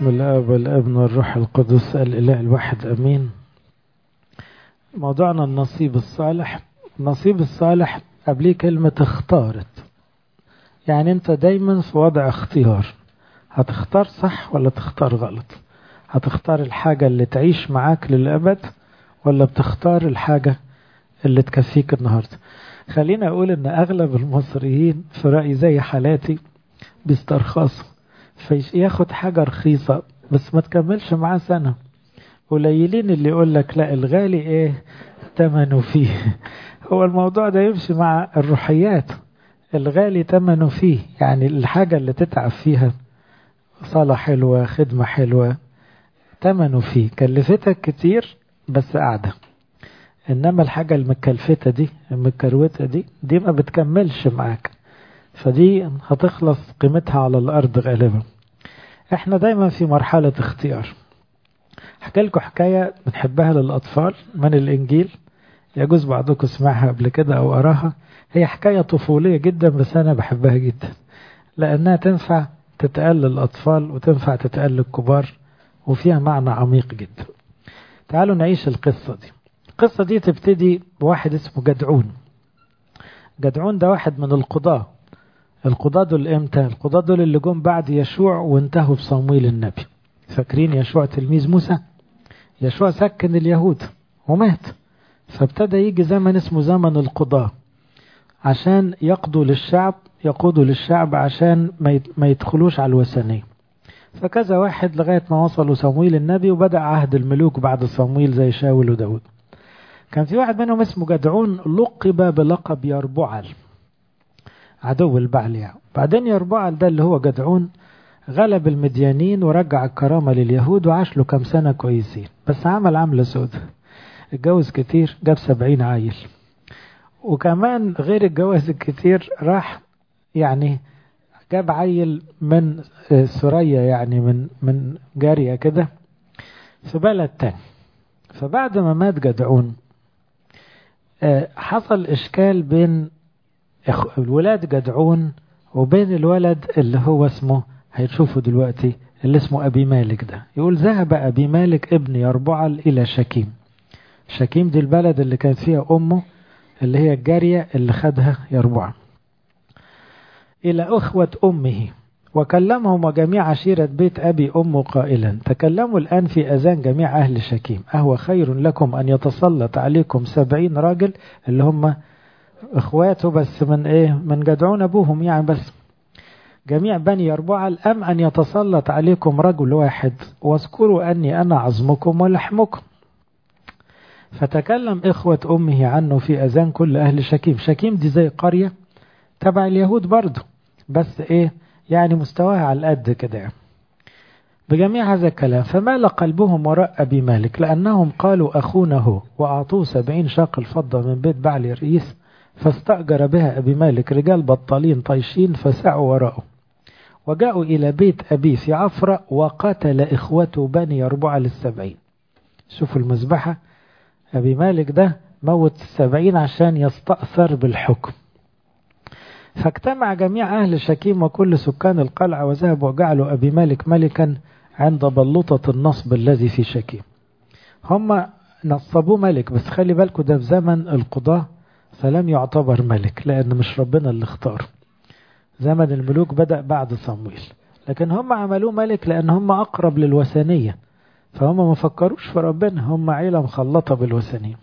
باسم الاب والابن والروح القدس الاله الواحد امين موضوعنا النصيب الصالح النصيب الصالح قبليه كلمة اختارت يعني انت دايما في وضع اختيار هتختار صح ولا تختار غلط هتختار الحاجة اللي تعيش معاك للأبد ولا بتختار الحاجة اللي تكفيك النهاردة خلينا أقول إن أغلب المصريين في رأيي زي حالاتي بيسترخصوا فياخد حاجة رخيصة بس ما تكملش معاه سنة قليلين اللي يقول لك لا الغالي ايه تمنه فيه هو الموضوع ده يمشي مع الروحيات الغالي تمنه فيه يعني الحاجة اللي تتعب فيها صلاة حلوة خدمة حلوة تمنه فيه كلفتك كتير بس قاعدة إنما الحاجة المكلفتة دي المكروتة دي دي ما بتكملش معاك فدي هتخلص قيمتها على الأرض غالبا احنا دايما في مرحلة اختيار احكي لكم حكاية بنحبها للأطفال من الإنجيل يجوز بعضكم سمعها قبل كده أو أراها هي حكاية طفولية جدا بس أنا بحبها جدا لأنها تنفع تتقال للأطفال وتنفع تتقال للكبار وفيها معنى عميق جدا تعالوا نعيش القصة دي القصة دي تبتدي بواحد اسمه جدعون جدعون ده واحد من القضاة القضاة دول امتى القضاة دول اللي جم بعد يشوع وانتهوا بصمويل النبي فاكرين يشوع تلميذ موسى يشوع سكن اليهود ومات فابتدى يجي زمن اسمه زمن القضاة عشان يقضوا للشعب يقودوا للشعب عشان ما يدخلوش على الوثنية فكذا واحد لغاية ما وصلوا صمويل النبي وبدأ عهد الملوك بعد صمويل زي شاول وداود كان في واحد منهم اسمه جدعون لقب بلقب يربعل عدو البعل يعني بعدين يربعل ده اللي هو جدعون غلب المديانين ورجع الكرامة لليهود وعاش له كام سنة كويسين بس عمل عملة سودة اتجوز كتير جاب سبعين عيل وكمان غير الجواز الكتير راح يعني جاب عيل من سوريا يعني من من جارية كده في بلد تاني فبعد ما مات جدعون حصل إشكال بين الولاد جدعون وبين الولد اللي هو اسمه هيشوفوا دلوقتي اللي اسمه أبي مالك ده يقول ذهب أبي مالك ابن يربعل إلى شكيم شكيم دي البلد اللي كانت فيها أمه اللي هي الجارية اللي خدها يربعل إلى أخوة أمه وكلمهم جميع عشيرة بيت أبي أمه قائلا تكلموا الآن في أذان جميع أهل شكيم أهو خير لكم أن يتسلط عليكم سبعين راجل اللي هم إخواته بس من إيه من جدعون أبوهم يعني بس جميع بني يربعل أم أن يتسلط عليكم رجل واحد واذكروا أني أنا عظمكم ولحمكم فتكلم إخوة أمه عنه في أذان كل أهل شكيم شكيم دي زي قرية تبع اليهود برضه بس إيه يعني مستواها على القد كده يعني. بجميع هذا الكلام فمال قلبهم وراء أبي مالك لأنهم قالوا أخونا هو وأعطوه سبعين شاقل فضة من بيت بعل الرئيس فاستأجر بها أبي مالك رجال بطالين طيشين فسعوا وراءه وجاءوا إلى بيت أبي في عفرة وقتل إخوته بني يربع للسبعين شوفوا المذبحة أبي مالك ده موت السبعين عشان يستأثر بالحكم فاجتمع جميع أهل شكيم وكل سكان القلعة وذهبوا وجعلوا أبي مالك ملكا عند بلوطة النصب الذي في شكيم هم نصبوه ملك بس خلي بالكم ده في زمن القضاة فلم يعتبر ملك لأن مش ربنا اللي اختاره زمن الملوك بدأ بعد صمويل لكن هم عملوه ملك لأن هم أقرب للوثنية فهم ما فكروش في ربنا هم عيلة مخلطة بالوثنية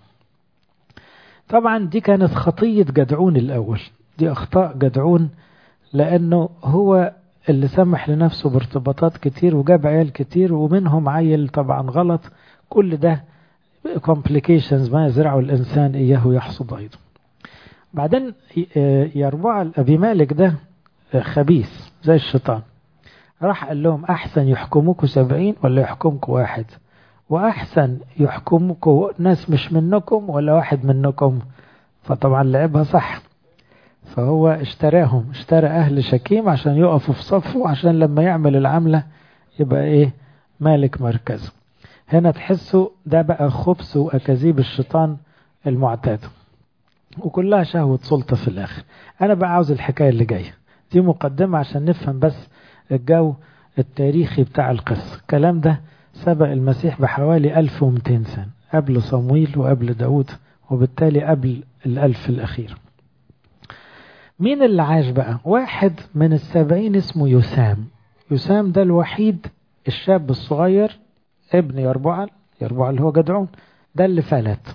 طبعا دي كانت خطية جدعون الأول دي أخطاء جدعون لأنه هو اللي سمح لنفسه بارتباطات كتير وجاب عيال كتير ومنهم عيل طبعا غلط كل ده complications ما يزرعه الإنسان إياه يحصد أيضا بعدين يربع أبي مالك ده خبيث زي الشيطان راح قال لهم أحسن يحكموكوا سبعين ولا يحكمكوا واحد وأحسن يحكمكوا ناس مش منكم ولا واحد منكم فطبعا لعبها صح فهو اشتراهم اشترى أهل شكيم عشان يقفوا في صفه عشان لما يعمل العملة يبقى ايه مالك مركزه هنا تحسوا ده بقى خبث وأكاذيب الشيطان المعتاد وكلها شهوة سلطة في الآخر أنا بقى عاوز الحكاية اللي جاية دي مقدمة عشان نفهم بس الجو التاريخي بتاع القصة الكلام ده سبق المسيح بحوالي 1200 سنة قبل صمويل وقبل داود وبالتالي قبل الألف الأخير مين اللي عاش بقى واحد من السبعين اسمه يسام يسام ده الوحيد الشاب الصغير ابن يربعل يربعل اللي هو جدعون ده اللي فلت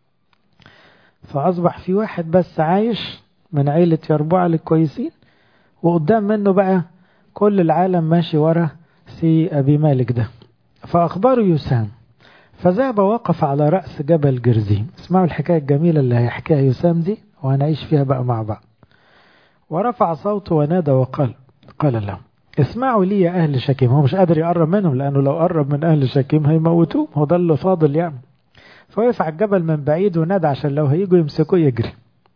فأصبح في واحد بس عايش من عيلة يربعل الكويسين وقدام منه بقى كل العالم ماشي ورا سي أبي مالك ده فأخبره يسام فذهب وقف على رأس جبل جرزيم اسمعوا الحكاية الجميلة اللي هيحكيها يسام دي وهنعيش فيها بقى مع بعض ورفع صوته ونادى وقال قال لهم اسمعوا لي يا أهل شكيم هو مش قادر يقرب منهم لأنه لو قرب من أهل شكيم هيموتوه هو ده اللي فاضل يعني فوقف على الجبل من بعيد ونادى عشان لو هيجوا يمسكوه يجري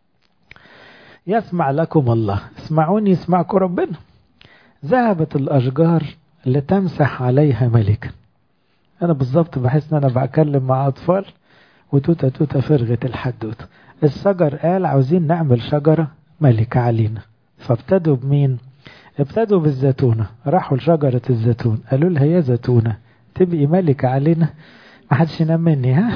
يسمع لكم الله اسمعوني يسمعكم ربنا ذهبت الأشجار لتمسح عليها ملكا أنا بالظبط بحس إن أنا بتكلم مع أطفال وتوتة توتة فرغت الحدوتة الشجر قال عاوزين نعمل شجرة ملكة علينا فابتدوا بمين ابتدوا بالزيتونة راحوا لشجرة الزيتون قالوا لها يا زيتونة تبقي ملكة علينا ما حدش ينام مني ها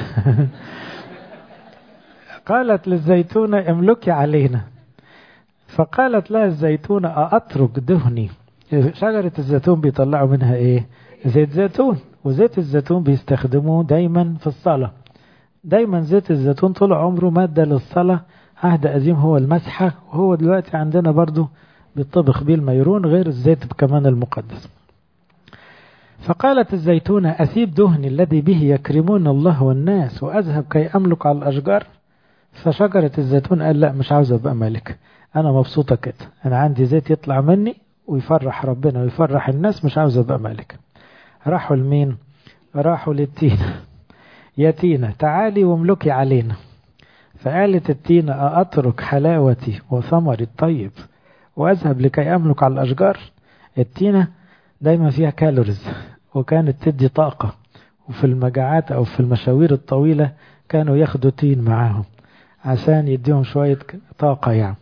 قالت للزيتونة املكي علينا فقالت لها الزيتونة أترك دهني شجرة الزيتون بيطلعوا منها ايه زيت زيتون وزيت الزيتون بيستخدموه دايما في الصلاة دايما زيت الزيتون طول عمره مادة للصلاة عهد قديم هو المسحة وهو دلوقتي عندنا برضو بيطبخ بيه الميرون غير الزيت كمان المقدس فقالت الزيتونة أسيب دهني الذي به يكرمون الله والناس وأذهب كي أملك على الأشجار فشجرة الزيتون قال لا مش عاوز أبقى ملك أنا مبسوطة كده أنا عندي زيت يطلع مني ويفرح ربنا ويفرح الناس مش عاوز أبقى ملك راحوا لمين راحوا للتينة يا تينة تعالي واملكي علينا فقالت التينة أترك حلاوتي وثمري الطيب وأذهب لكي أملك على الأشجار التينة دايما فيها كالوريز وكانت تدي طاقة وفي المجاعات أو في المشاوير الطويلة كانوا ياخدوا تين معاهم عشان يديهم شوية طاقة يعني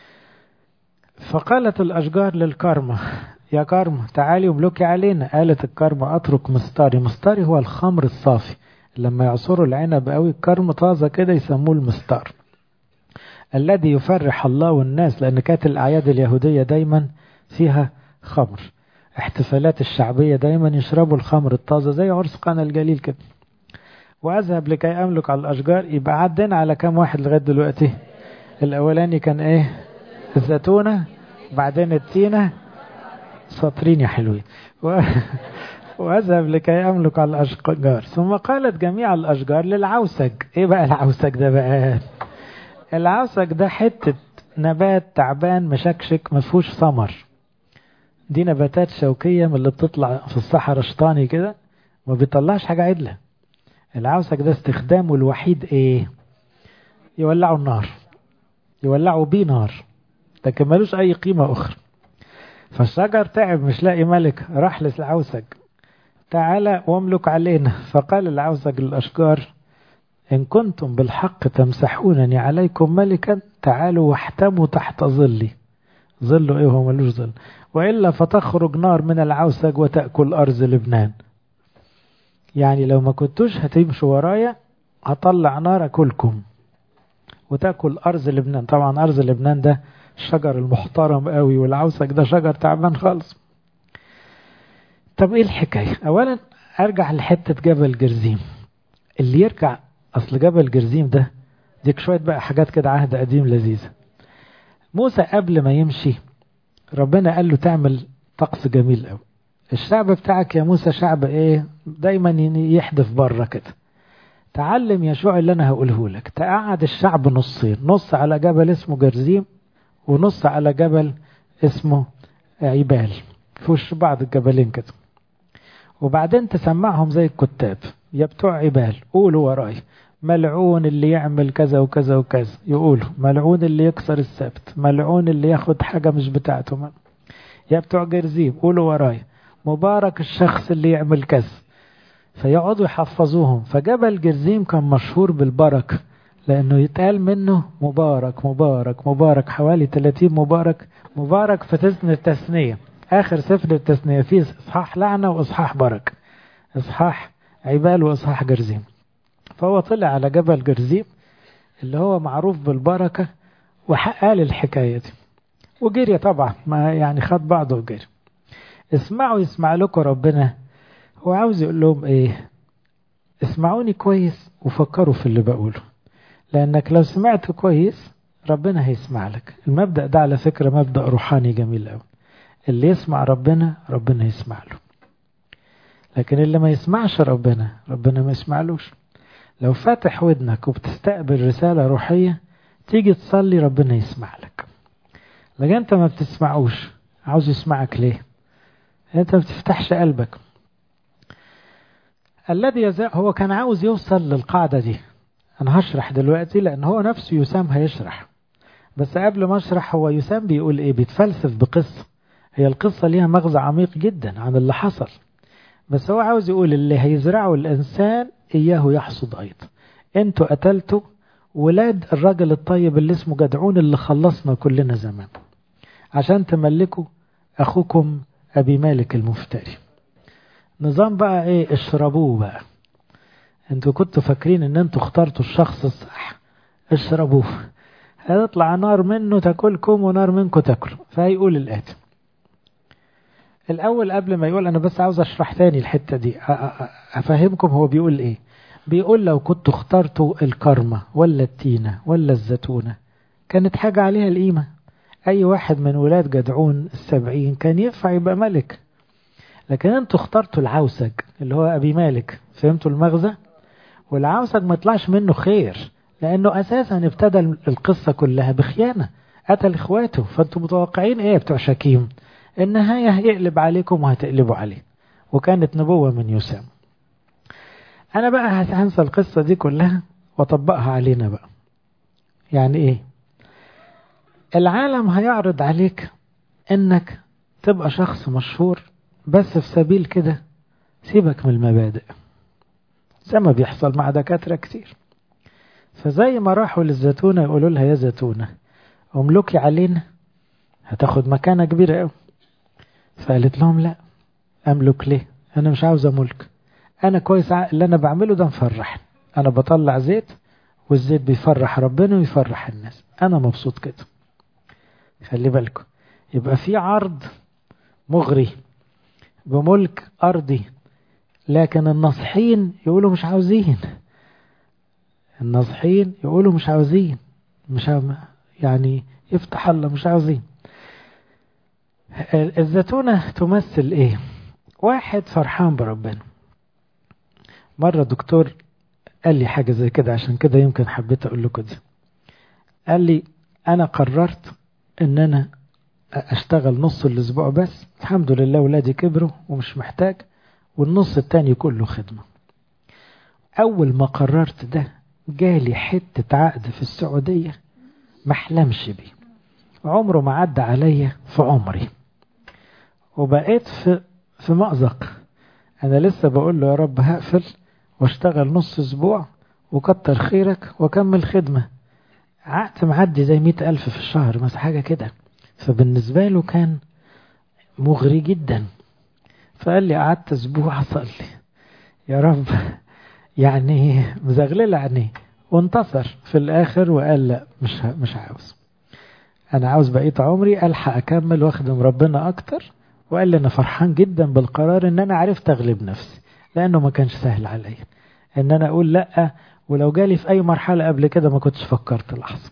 فقالت الأشجار للكرمة يا كرمة تعالي واملكي علينا قالت الكرمة أترك مستاري مستاري هو الخمر الصافي لما يعصروا العنب قوي الكرم طازة كده يسموه المستار الذي يفرح الله والناس لأن كانت الأعياد اليهودية دايما فيها خمر احتفالات الشعبية دايما يشربوا الخمر الطازة زي عرس قنا الجليل كده وأذهب لكي أملك على الأشجار يبقى عدنا على كام واحد لغاية دلوقتي الأولاني كان إيه الزيتونة بعدين التينة سطرين يا حلوين و... وأذهب لكي أملك على الأشجار ثم قالت جميع الأشجار للعوسج إيه بقى العوسج ده بقى العوسج ده حتة نبات تعبان مشكشك مفهوش ثمر دي نباتات شوكية من اللي بتطلع في الصحراء شطاني كده ما بيطلعش حاجة عدلة العوسج ده استخدامه الوحيد ايه يولعوا النار يولعوا بيه نار لكن ملوش اي قيمة اخرى فالشجر تعب مش لاقي ملك راح للعوسج تعالى واملك علينا فقال العوسج للأشجار إن كنتم بالحق تمسحونني عليكم ملكا تعالوا واحتموا تحت ظلي ظله ايه هو ملوش ظل وإلا فتخرج نار من العوسج وتأكل أرز لبنان يعني لو ما كنتوش هتمشوا ورايا هطلع نار أكلكم وتأكل أرز لبنان طبعا أرز لبنان ده الشجر المحترم قوي والعوسج ده شجر تعبان خالص طب ايه الحكاية اولا ارجع لحتة جبل جرزيم اللي يرجع اصل جبل جرزيم ده ديك شوية بقى حاجات كده عهد قديم لذيذة موسى قبل ما يمشي ربنا قال له تعمل طقس جميل قوي الشعب بتاعك يا موسى شعب ايه دايما يحدف بره كده تعلم يشوع اللي انا هقوله لك تقعد الشعب نصين نص على جبل اسمه جرزيم ونص على جبل اسمه عبال في وش بعض الجبلين كده وبعدين تسمعهم زي الكتاب يا بتوع عبال قولوا وراي ملعون اللي يعمل كذا وكذا وكذا يقولوا ملعون اللي يكسر السبت ملعون اللي ياخد حاجة مش بتاعته يا بتوع جرزيم قولوا وراي مبارك الشخص اللي يعمل كذا فيقعدوا يحفظوهم فجبل جرزيم كان مشهور بالبركة لأنه يتقال منه مبارك مبارك مبارك حوالي 30 مبارك مبارك في تسن التثنية آخر سفر التثنية فيه إصحاح لعنة وإصحاح بركة إصحاح عبال وإصحاح جرزيم فهو طلع على جبل جرزيم اللي هو معروف بالبركة وقال الحكاية دي وجري طبعا ما يعني خد بعضه وجري اسمعوا يسمع لكم ربنا هو عاوز يقول لهم ايه اسمعوني كويس وفكروا في اللي بقوله لانك لو سمعت كويس ربنا هيسمع لك المبدأ ده على فكرة مبدأ روحاني جميل قوي اللي يسمع ربنا ربنا يسمع له لكن اللي ما يسمعش ربنا ربنا ما يسمعلوش لو فاتح ودنك وبتستقبل رسالة روحية تيجي تصلي ربنا يسمع لك لكن انت ما بتسمعوش عاوز يسمعك ليه انت ما بتفتحش قلبك الذي يزاء هو كان عاوز يوصل للقاعدة دي انا هشرح دلوقتي لان هو نفسه يسام هيشرح بس قبل ما اشرح هو يسام بيقول ايه بيتفلسف بقصة هي القصة ليها مغزى عميق جدا عن اللي حصل بس هو عاوز يقول اللي هيزرعه الانسان اياه يحصد ايضا انتوا قتلتوا ولاد الراجل الطيب اللي اسمه جدعون اللي خلصنا كلنا زمان عشان تملكوا اخوكم ابي مالك المفتري نظام بقى ايه اشربوه بقى انتوا كنتوا فاكرين ان انتوا اخترتوا الشخص الصح اشربوه هيطلع نار منه تاكلكم ونار منكم تاكلوا فهيقول الاتي الاول قبل ما يقول انا بس عاوز اشرح تاني الحته دي افهمكم هو بيقول ايه بيقول لو كنتوا اخترتوا الكرمة ولا التينة ولا الزيتونة كانت حاجة عليها القيمة أي واحد من ولاد جدعون السبعين كان ينفع يبقى ملك لكن انتوا اخترتوا العوسج اللي هو أبي مالك فهمتوا المغزى والعوسج ما يطلعش منه خير لأنه أساسا ابتدى القصة كلها بخيانة قتل إخواته فانتوا متوقعين إيه بتوع شكيم النهاية هيقلب عليكم وهتقلبوا عليه وكانت نبوة من يسام أنا بقى هنسى القصة دي كلها وأطبقها علينا بقى يعني إيه العالم هيعرض عليك إنك تبقى شخص مشهور بس في سبيل كده سيبك من المبادئ زي ما بيحصل مع دكاترة كتير فزي ما راحوا للزيتونة يقولوا لها يا زيتونة املكي علينا هتاخد مكانة كبيرة قوي فقالت لهم لا املك ليه انا مش عاوز ملك انا كويس اللي انا بعمله ده مفرح انا بطلع زيت والزيت بيفرح ربنا ويفرح الناس انا مبسوط كده خلي بالكم يبقى في عرض مغري بملك ارضي لكن الناصحين يقولوا مش عاوزين الناصحين يقولوا مش عاوزين مش عاو... يعني يفتح الله مش عاوزين الزيتونة تمثل ايه واحد فرحان بربنا مرة دكتور قال لي حاجة زي كده عشان كده يمكن حبيت أقول لكم دي قال لي أنا قررت إن أنا أشتغل نص الأسبوع بس الحمد لله ولادي كبروا ومش محتاج والنص التاني كله خدمة أول ما قررت ده جالي حتة عقد في السعودية محلمش بيه عمره ما عدى عليا في عمري وبقيت في في مأزق أنا لسه بقول له يا رب هقفل واشتغل نص أسبوع وكتر خيرك وأكمل خدمة عقد معدي زي مئة ألف في الشهر مثلا حاجة كده فبالنسبة له كان مغري جدا فقال لي قعدت أسبوع أصلي يا رب يعني مزغللة عينيه وانتصر في الآخر وقال لا مش مش عاوز أنا عاوز بقية عمري ألحق أكمل وأخدم ربنا أكتر وقال لي أنا فرحان جدا بالقرار إن أنا عرفت أغلب نفسي لأنه ما كانش سهل عليا إن أنا أقول لأ ولو جالي في أي مرحلة قبل كده ما كنتش فكرت لحظة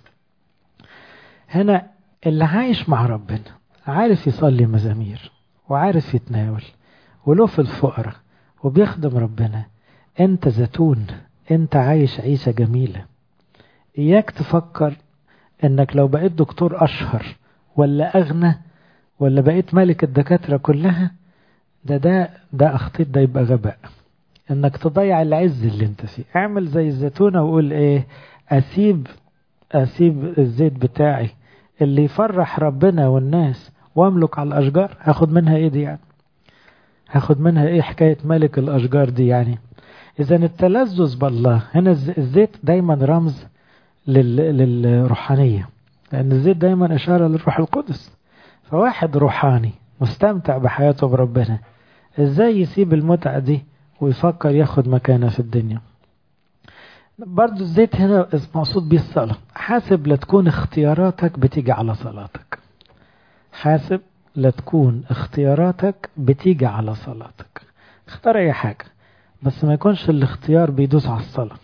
هنا اللي عايش مع ربنا عارف يصلي مزامير وعارف يتناول وله في الفقراء وبيخدم ربنا انت زيتون انت عايش عيشة جميلة اياك تفكر انك لو بقيت دكتور اشهر ولا اغنى ولا بقيت ملك الدكاترة كلها ده ده ده اخطيت ده يبقى غباء انك تضيع العز اللي انت فيه اعمل زي الزيتونة وقول ايه اسيب اسيب الزيت بتاعي اللي يفرح ربنا والناس واملك على الاشجار هاخد منها ايه دي يعني هاخد منها ايه حكاية ملك الاشجار دي يعني اذا التلذذ بالله هنا الزيت دايما رمز لل... للروحانية لان الزيت دايما اشارة للروح القدس فواحد روحاني مستمتع بحياته بربنا ازاي يسيب المتعة دي ويفكر ياخد مكانه في الدنيا برضو الزيت هنا مقصود بيه الصلاة حاسب لا تكون اختياراتك بتيجي على صلاتك حاسب لا تكون اختياراتك بتيجي على صلاتك اختار اي حاجة بس ما يكونش الاختيار بيدوس على الصلاة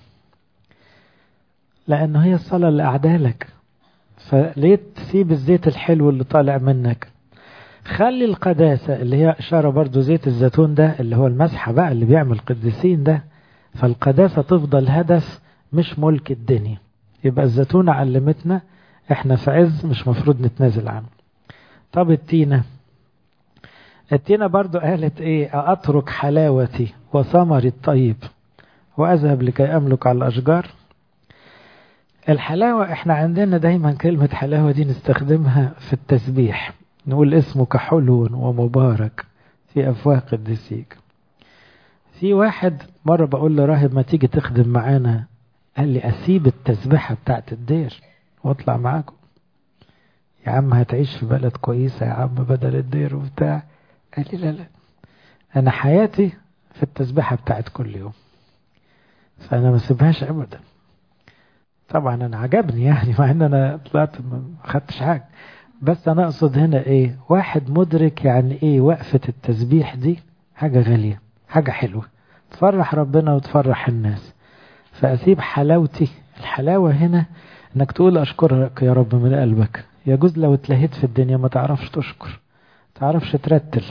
لأنه هي الصلاة اللي أعدالك فليه تسيب الزيت الحلو اللي طالع منك خلي القداسة اللي هي إشارة برضو زيت الزيتون ده اللي هو المسحة بقى اللي بيعمل قديسين ده فالقداسة تفضل هدف مش ملك الدنيا يبقى الزيتونة علمتنا احنا في عز مش مفروض نتنازل عنه طب التينة التينة برضو قالت ايه أترك حلاوتي وثمري الطيب وأذهب لكي أملك على الأشجار الحلاوة احنا عندنا دايما كلمة حلاوة دي نستخدمها في التسبيح نقول اسمك حلو ومبارك في أفواه قدسيك في واحد مرة بقول له راهب ما تيجي تخدم معانا قال لي أسيب التسبيحة بتاعت الدير واطلع معاكم يا عم هتعيش في بلد كويسة يا عم بدل الدير وبتاع قال لي لا لا أنا حياتي في التسبيحة بتاعت كل يوم فأنا ما سيبهاش أبدا طبعا أنا عجبني يعني مع أن أنا طلعت ما خدتش حاجة بس أنا أقصد هنا إيه واحد مدرك يعني إيه وقفة التسبيح دي حاجة غالية حاجة حلوة تفرح ربنا وتفرح الناس فأسيب حلاوتي الحلاوة هنا انك تقول اشكرك يا رب من قلبك يجوز لو اتلهيت في الدنيا ما تعرفش تشكر تعرفش ترتل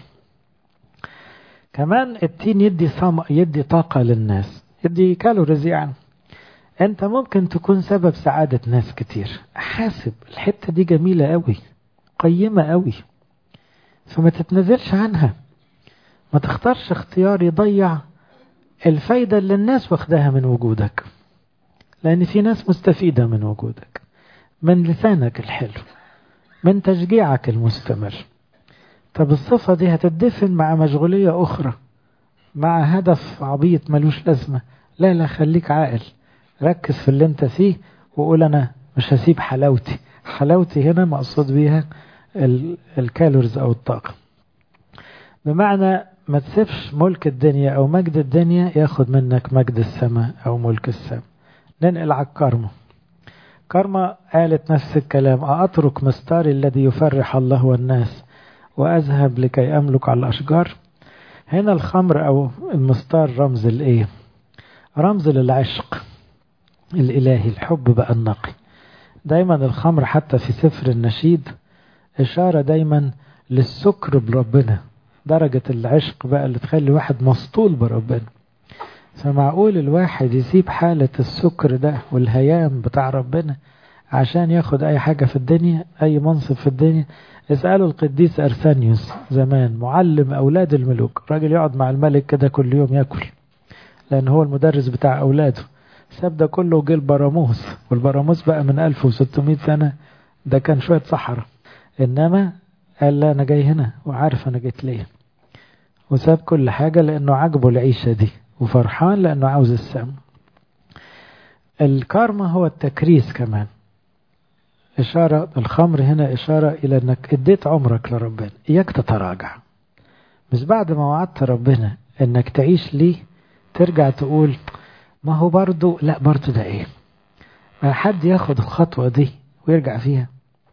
كمان التين يدي صم... يدي طاقة للناس يدي كالوريز يعني انت ممكن تكون سبب سعادة ناس كتير حاسب الحتة دي جميلة قوي قيمة قوي فما تتنزلش عنها ما تختارش اختيار يضيع الفايدة اللي الناس واخداها من وجودك لأن في ناس مستفيدة من وجودك من لسانك الحلو من تشجيعك المستمر طب الصفة دي هتدفن مع مشغولية أخرى مع هدف عبيط ملوش لازمة لا لا خليك عاقل ركز في اللي انت فيه وقول أنا مش هسيب حلاوتي حلاوتي هنا مقصود بيها الكالوريز أو الطاقة بمعنى ما تسيبش ملك الدنيا أو مجد الدنيا ياخد منك مجد السماء أو ملك السماء ننقل على الكرمة كرمة قالت نفس الكلام أترك مستاري الذي يفرح الله والناس وأذهب لكي أملك على الأشجار هنا الخمر أو المستار رمز الإيه رمز للعشق الإلهي الحب بقى النقي دايما الخمر حتى في سفر النشيد إشارة دايما للسكر بربنا درجة العشق بقى اللي تخلي واحد مسطول بربنا فمعقول الواحد يسيب حالة السكر ده والهيام بتاع ربنا عشان ياخد أي حاجة في الدنيا أي منصب في الدنيا اسألوا القديس أرسانيوس زمان معلم أولاد الملوك راجل يقعد مع الملك كده كل يوم ياكل لأن هو المدرس بتاع أولاده ساب ده كله وجه البراموس والبراموس بقى من 1600 سنة ده كان شوية صحراء إنما قال لا أنا جاي هنا وعارف أنا جيت ليه وساب كل حاجة لأنه عجبه العيشة دي وفرحان لأنه عاوز السم الكارما هو التكريس كمان إشارة الخمر هنا إشارة إلى أنك اديت عمرك لربنا إياك تتراجع مش بعد ما وعدت ربنا أنك تعيش ليه ترجع تقول ما هو برضو لا برضو ده إيه ما حد ياخد الخطوة دي ويرجع فيها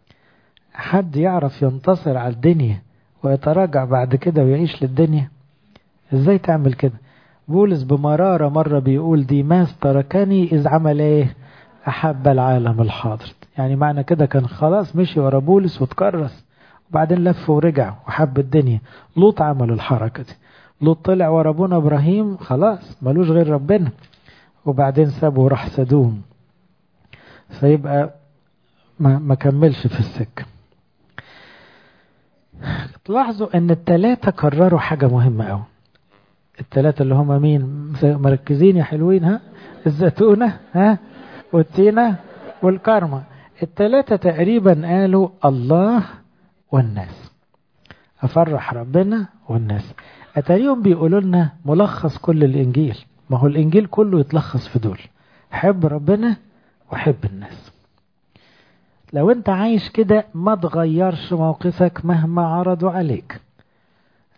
حد يعرف ينتصر على الدنيا ويتراجع بعد كده ويعيش للدنيا ازاي تعمل كده بولس بمرارة مرة بيقول ديماس تركني إذ عمل إيه أحب العالم الحاضر يعني معنى كده كان خلاص مشي ورا بولس وتكرس وبعدين لف ورجع وحب الدنيا لوط عمل الحركة دي لوط طلع ورا ابونا إبراهيم خلاص ملوش غير ربنا وبعدين سابه وراح سدوم فيبقى ما, ما كملش في السكة تلاحظوا ان التلاتة كرروا حاجة مهمة قوي التلاتة اللي هم مين مركزين يا حلوين ها الزيتونة ها والتينة والكرمة التلاتة تقريبا قالوا الله والناس أفرح ربنا والناس أتاريهم بيقولوا لنا ملخص كل الإنجيل ما هو الإنجيل كله يتلخص في دول حب ربنا وحب الناس لو انت عايش كده ما تغيرش موقفك مهما عرضوا عليك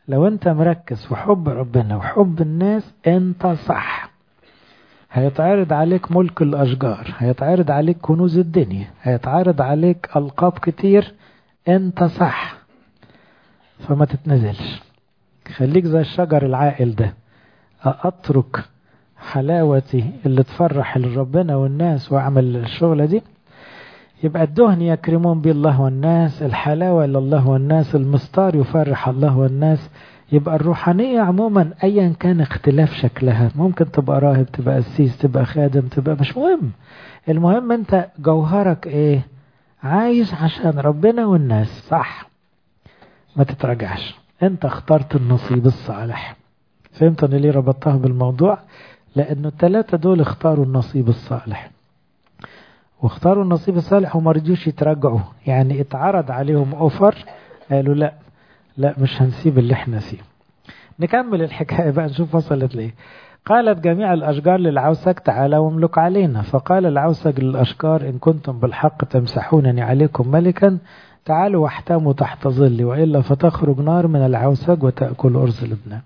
لو انت مركز في حب ربنا وحب الناس انت صح هيتعرض عليك ملك الأشجار هيتعرض عليك كنوز الدنيا هيتعرض عليك ألقاب كتير انت صح فما تتنزلش خليك زي الشجر العاقل ده أترك حلاوتي اللي تفرح ربنا والناس وأعمل الشغلة دي يبقى الدهن يكرمون به الله والناس الحلاوة لله والناس المستار يفرح الله والناس يبقى الروحانية عموما أيا كان اختلاف شكلها ممكن تبقى راهب تبقى قسيس تبقى خادم تبقى مش مهم المهم انت جوهرك ايه عايش عشان ربنا والناس صح ما تتراجعش انت اخترت النصيب الصالح فهمت انا ليه ربطتها بالموضوع لانه الثلاثة دول اختاروا النصيب الصالح واختاروا النصيب الصالح وما رضيوش يتراجعوا يعني اتعرض عليهم اوفر قالوا لا لا مش هنسيب اللي احنا فيه نكمل الحكاية بقى نشوف وصلت ليه قالت جميع الأشجار للعوسك تعالى واملك علينا فقال العوسك للأشجار إن كنتم بالحق تمسحونني عليكم ملكا تعالوا واحتموا تحت ظلي وإلا فتخرج نار من العوسك وتأكل أرز لبنان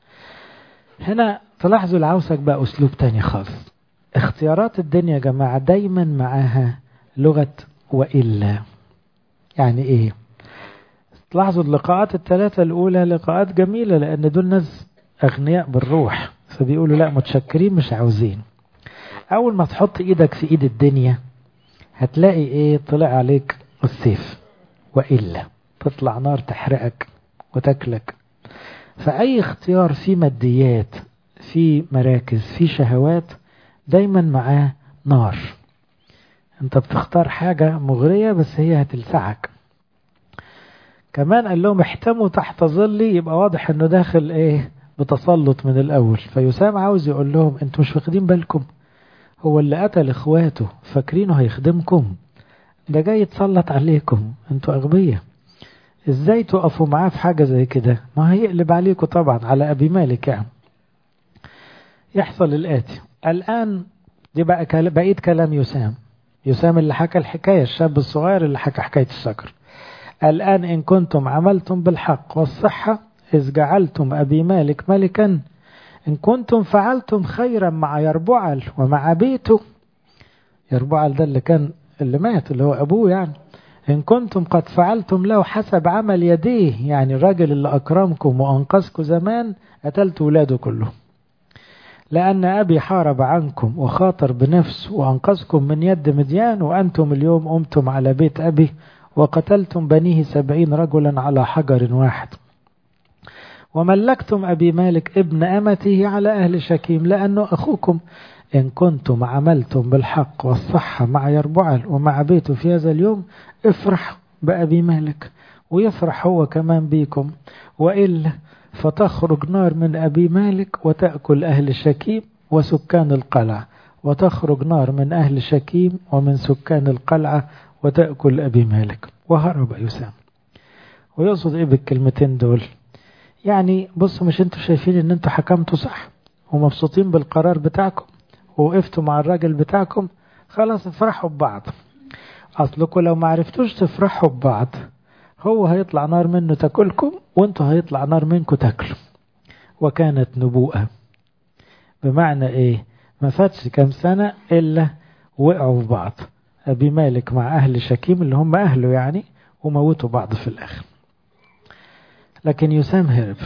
هنا تلاحظوا العوسك بقى أسلوب تاني خالص اختيارات الدنيا يا جماعة دايما معاها لغة وإلا يعني إيه تلاحظوا اللقاءات الثلاثة الأولى لقاءات جميلة لأن دول ناس أغنياء بالروح فبيقولوا لا متشكرين مش عاوزين أول ما تحط إيدك في إيد الدنيا هتلاقي إيه طلع عليك السيف وإلا تطلع نار تحرقك وتاكلك فأي اختيار فيه ماديات في مراكز في شهوات دايما معاه نار انت بتختار حاجة مغرية بس هي هتلسعك كمان قال لهم احتموا تحت ظلي يبقى واضح انه داخل ايه بتسلط من الاول فيسام عاوز يقول لهم انتوا مش واخدين بالكم هو اللي قتل اخواته فاكرينه هيخدمكم ده جاي يتسلط عليكم انتوا اغبياء ازاي تقفوا معاه في حاجة زي كده ما هيقلب عليكم طبعا على ابي مالك يعني يحصل الاتي الان دي بقى بقية كلام يسام يسام اللي حكى الحكاية الشاب الصغير اللي حكى حكاية الشجر الآن إن كنتم عملتم بالحق والصحة إذ جعلتم أبي مالك ملكا إن كنتم فعلتم خيرا مع يربعل ومع بيته يربعل ده اللي كان اللي مات اللي هو أبوه يعني إن كنتم قد فعلتم له حسب عمل يديه يعني الراجل اللي أكرمكم وأنقذكم زمان قتلت ولاده كلهم لأن أبي حارب عنكم وخاطر بنفسه وأنقذكم من يد مديان وأنتم اليوم قمتم على بيت أبي وقتلتم بنيه سبعين رجلا على حجر واحد وملكتم أبي مالك ابن أمته على أهل شكيم لأنه أخوكم إن كنتم عملتم بالحق والصحة مع يربعل ومع بيته في هذا اليوم افرح بأبي مالك ويفرح هو كمان بيكم وإلا فتخرج نار من أبي مالك وتأكل أهل شكيم وسكان القلعة وتخرج نار من أهل شكيم ومن سكان القلعة وتأكل أبي مالك وهرب يسام ويقصد إيه بالكلمتين دول يعني بصوا مش انتوا شايفين ان انتوا حكمتوا صح ومبسوطين بالقرار بتاعكم ووقفتوا مع الراجل بتاعكم خلاص افرحوا ببعض اصلكم لو ما عرفتوش تفرحوا ببعض هو هيطلع نار منه تاكلكم وانتوا هيطلع نار منكم تاكلوا وكانت نبوءة بمعنى ايه ما فاتش كام سنة الا وقعوا في بعض ابي مالك مع اهل شكيم اللي هم اهله يعني وموتوا بعض في الاخر لكن يسام هرب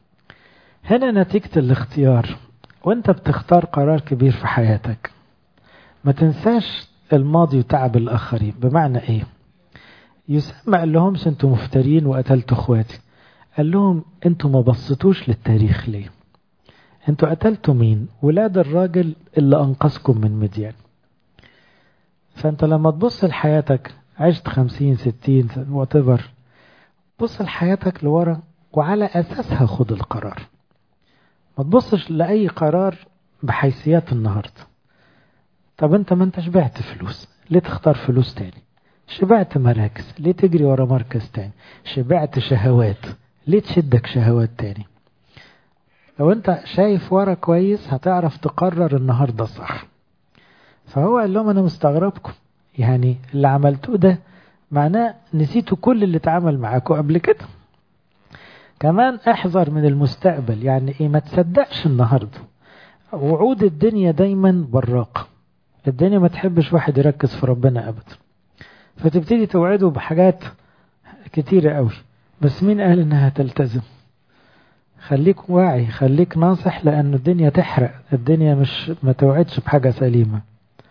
هنا نتيجة الاختيار وانت بتختار قرار كبير في حياتك ما تنساش الماضي وتعب الآخرين بمعنى ايه يسام ما قال لهمش انتوا مفترين وقتلتوا اخواتي قال لهم انتوا ما بصيتوش للتاريخ ليه انتوا قتلتوا مين ولاد الراجل اللي انقذكم من مديان فانت لما تبص لحياتك عشت خمسين ستين واتيفر بص لحياتك لورا وعلى أساسها خد القرار ما تبصش لأي قرار بحيثيات النهاردة طب انت ما انت شبعت فلوس ليه تختار فلوس تاني شبعت مراكز ليه تجري ورا مركز تاني شبعت شهوات ليه تشدك شهوات تاني لو انت شايف ورا كويس هتعرف تقرر النهاردة صح فهو قال لهم انا مستغربكم يعني اللي عملتوه ده معناه نسيتوا كل اللي اتعمل معاكم قبل كده كمان احذر من المستقبل يعني ايه ما تصدقش النهارده وعود الدنيا دايما براقة الدنيا ما تحبش واحد يركز في ربنا ابدا فتبتدي توعده بحاجات كتيرة قوي بس مين قال انها تلتزم خليك واعي خليك ناصح لأن الدنيا تحرق الدنيا مش ما توعدش بحاجة سليمة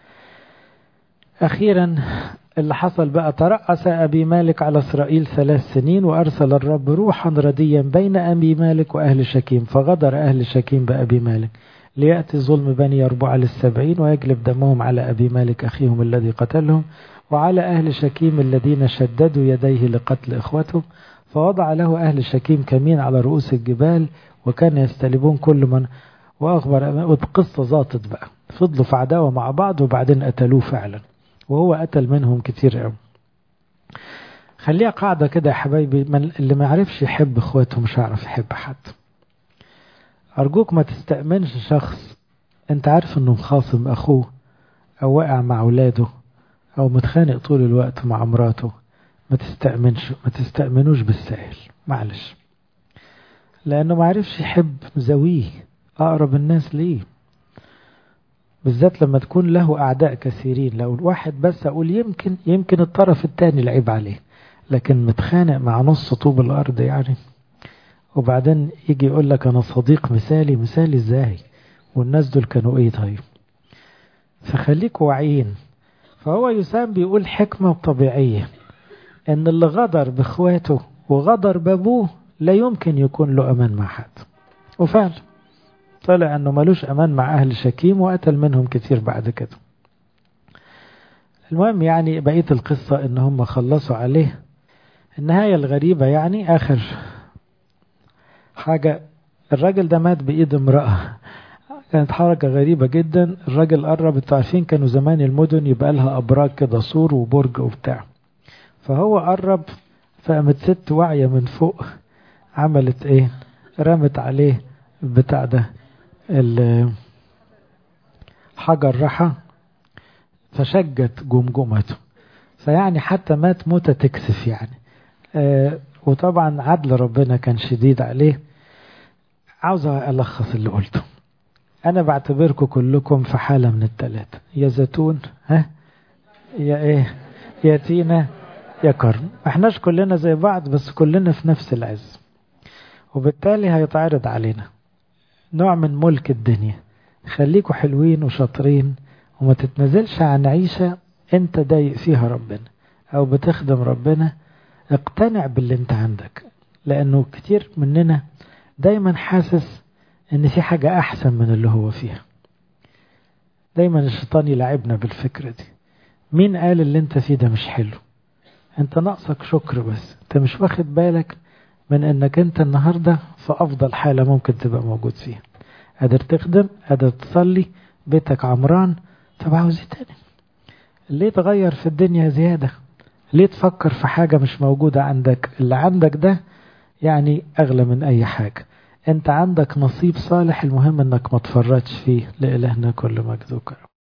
أخيرا اللي حصل بقى ترأس أبي مالك على إسرائيل ثلاث سنين وأرسل الرب روحا رديا بين أبي مالك وأهل شكيم فغدر أهل شكيم بأبي مالك ليأتي ظلم بني يربع للسبعين ويجلب دمهم على أبي مالك أخيهم الذي قتلهم وعلى أهل شكيم الذين شددوا يديه لقتل إخوته فوضع له أهل شكيم كمين على رؤوس الجبال وكان يستلبون كل من وأخبر والقصة ظاطت بقى فضلوا في عداوة مع بعض وبعدين قتلوه فعلا وهو قتل منهم كتير قوي خليها قاعدة كده يا حبايبي من اللي ما يعرفش يحب اخواته مش هيعرف يحب حد أرجوك ما تستأمنش شخص أنت عارف إنه مخاصم أخوه أو واقع مع أولاده أو متخانق طول الوقت مع مراته ما تستأمنش ما تستأمنوش بالسهل معلش لأنه ما عرفش يحب زويه أقرب الناس ليه بالذات لما تكون له أعداء كثيرين لو الواحد بس أقول يمكن يمكن الطرف الثاني لعيب عليه لكن متخانق مع نص طوب الأرض يعني وبعدين يجي يقول لك أنا صديق مثالي مثالي إزاي والناس دول كانوا إيه طيب فخليك واعيين فهو يسام بيقول حكمة طبيعية ان اللي غدر باخواته وغدر بابوه لا يمكن يكون له امان مع حد وفعلا طلع انه ملوش امان مع اهل شكيم وقتل منهم كتير بعد كده المهم يعني بقية القصة ان هم خلصوا عليه النهاية الغريبة يعني اخر حاجة الراجل ده مات بايد امرأة كانت حركة غريبة جدا الراجل قرب انتوا عارفين كانوا زمان المدن يبقى لها ابراج كده سور وبرج وبتاع فهو قرب فقامت ست واعية من فوق عملت ايه رمت عليه بتاع ده حجر رحى فشجت جمجمته فيعني حتى مات موتة تكسف يعني آه وطبعا عدل ربنا كان شديد عليه عاوز ألخص اللي قلته أنا بعتبركم كلكم في حالة من التلاتة يا زيتون ها يا إيه يا تينا يا كرم احناش كلنا زي بعض بس كلنا في نفس العز وبالتالي هيتعرض علينا نوع من ملك الدنيا خليكوا حلوين وشاطرين وما تتنزلش عن عيشة انت ضايق فيها ربنا او بتخدم ربنا اقتنع باللي انت عندك لانه كتير مننا دايما حاسس ان في حاجة احسن من اللي هو فيها دايما الشيطان يلعبنا بالفكرة دي مين قال اللي انت فيه ده مش حلو انت ناقصك شكر بس انت مش واخد بالك من انك انت النهاردة في افضل حالة ممكن تبقى موجود فيها قادر تخدم قادر تصلي بيتك عمران طب عاوز ايه تاني ليه تغير في الدنيا زيادة ليه تفكر في حاجة مش موجودة عندك اللي عندك ده يعني اغلى من اي حاجة انت عندك نصيب صالح المهم انك ما تفرطش فيه لإلهنا كل مجد وكرم